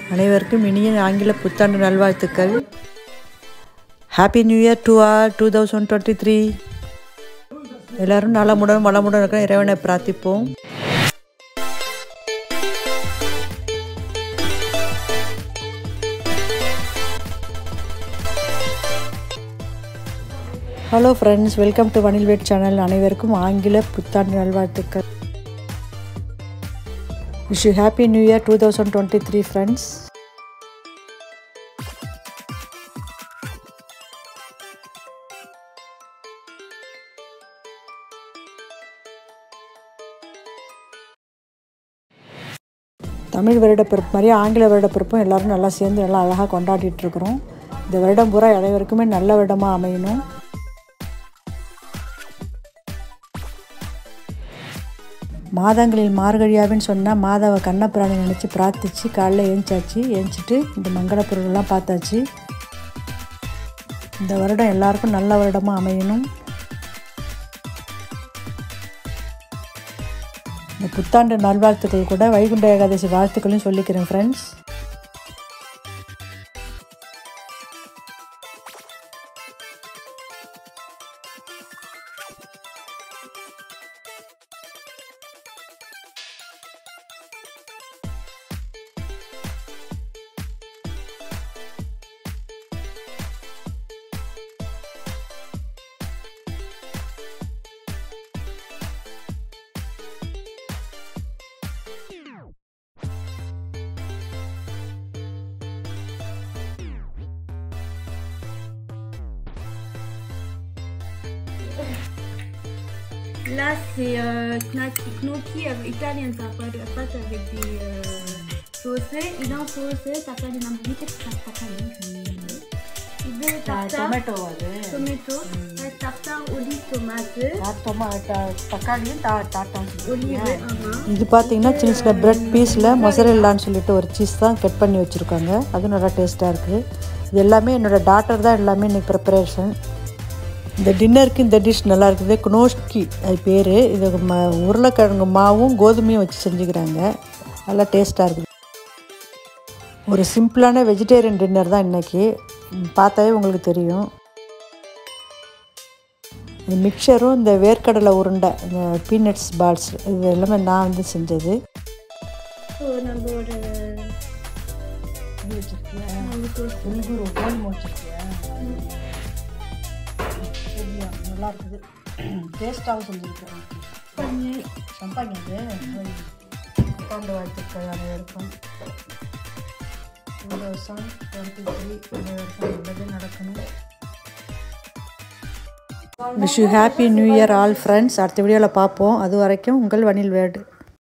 அனைவருக்கும் இனிய ஆங்கில புத்தாண்டு நல்வாழ்த்துக்கள் happy new year two or two thousand twenty three எல்லோரும் நலமுடன் வளமுடன் இருக்க இறைவனை பிரார்த்திப்போம் ஹலோ ஃப்ரெண்ட்ஸ் வெல்கம் டு வனில்வேட் சேனல் அனைவருக்கும் ஆங்கில புத்தாண்டு நல்வாழ்த்துக்கள் wish you happy new year two thousand twenty three friends Tamil வருடப்பிறப்பு மாதிரி ஆங்கில வருடப்பிறப்பும் எல்லோரும் நல்லா சேர்ந்து நல்லா அழகாக கொண்டாடிட்டு இருக்கிறோம் இந்த வருடம் பூரா அனைவருக்குமே நல்ல வருடமாக அமையணும் மாதங்களில் மார்கழியாவின்னு சொன்னால் மாதாவை கண்ணப்பிராணி நினச்சி பிரார்த்திச்சு காலைல ஏஞ்சாச்சு ஏஞ்சிட்டு இந்த மங்கள பொருள்லாம் பார்த்தாச்சு இந்த வருடம் எல்லாருக்கும் நல்ல வருடமாக அமையணும் இந்த புத்தாண்டு நல்வாழ்த்துக்கள் கூட வைகுண்ட ஏகாதசி வாழ்த்துக்களையும் சொல்லிக்கிறேன் friends Là, c'est euh, gnocchi, gnocchi avec- italien, ça pas de pâte avec des euh, sauces. Et dans sauce, t'as pas des nambites, t'as pas de இது tartare, டொமேட்டோ அது tomato, tartare, olive, tomate, தக்காளியும் olive, ஆமா. இது பார்த்தீங்கன்னா சின்ன சின்ன bread பீஸில் மொசரெல்லான்னு சொல்லிட்டு ஒரு சீஸ் தான் கட் பண்ணி வச்சுருக்காங்க அதுவும் நல்லா டேஸ்ட்டாக இருக்குது இது எல்லாமே என்னோடய டாட்டர் தான் எல்லாமே இன்னைக்கு ப்ரிப்பரேஷன் இந்த டின்னருக்கு இந்த டிஷ் நல்லா இருக்குது குனோஷ்கி அது பேர் இது ம உருளைக்கிழங்கு மாவும் கோதுமையும் வச்சு செஞ்சுக்கிறாங்க நல்லா டேஸ்ட்டாக இருக்குது ஒரு சிம்பிளான வெஜிடேரியன் டின்னர் தான் இன்றைக்கி பார்த்தாவே உங்களுக்கு தெரியும் இந்த மிக்சரும் இந்த வேர்க்கடலை உருண்டை இந்த பீனட்ஸ் பால்ஸ் இது எல்லாமே நான் வந்து செஞ்சது So, நம்மளோட நம்ம sauce. நல்லா இருக்குது டேஸ்ட்டாகவும் செஞ்சுருக்கேன் சம்பாங்க இது புத்தாண்டு வாழ்த்துக்கள் அனைவருக்கும் டூ தௌசண்ட் டுவெண்ட்டி த்ரீ அனைவருக்கும் நல்லது நடக்கணும் wish you happy new year all friends அடுத்த வீடியோவில் பார்ப்போம் அது வரைக்கும் உங்கள் வனில் வேர்டு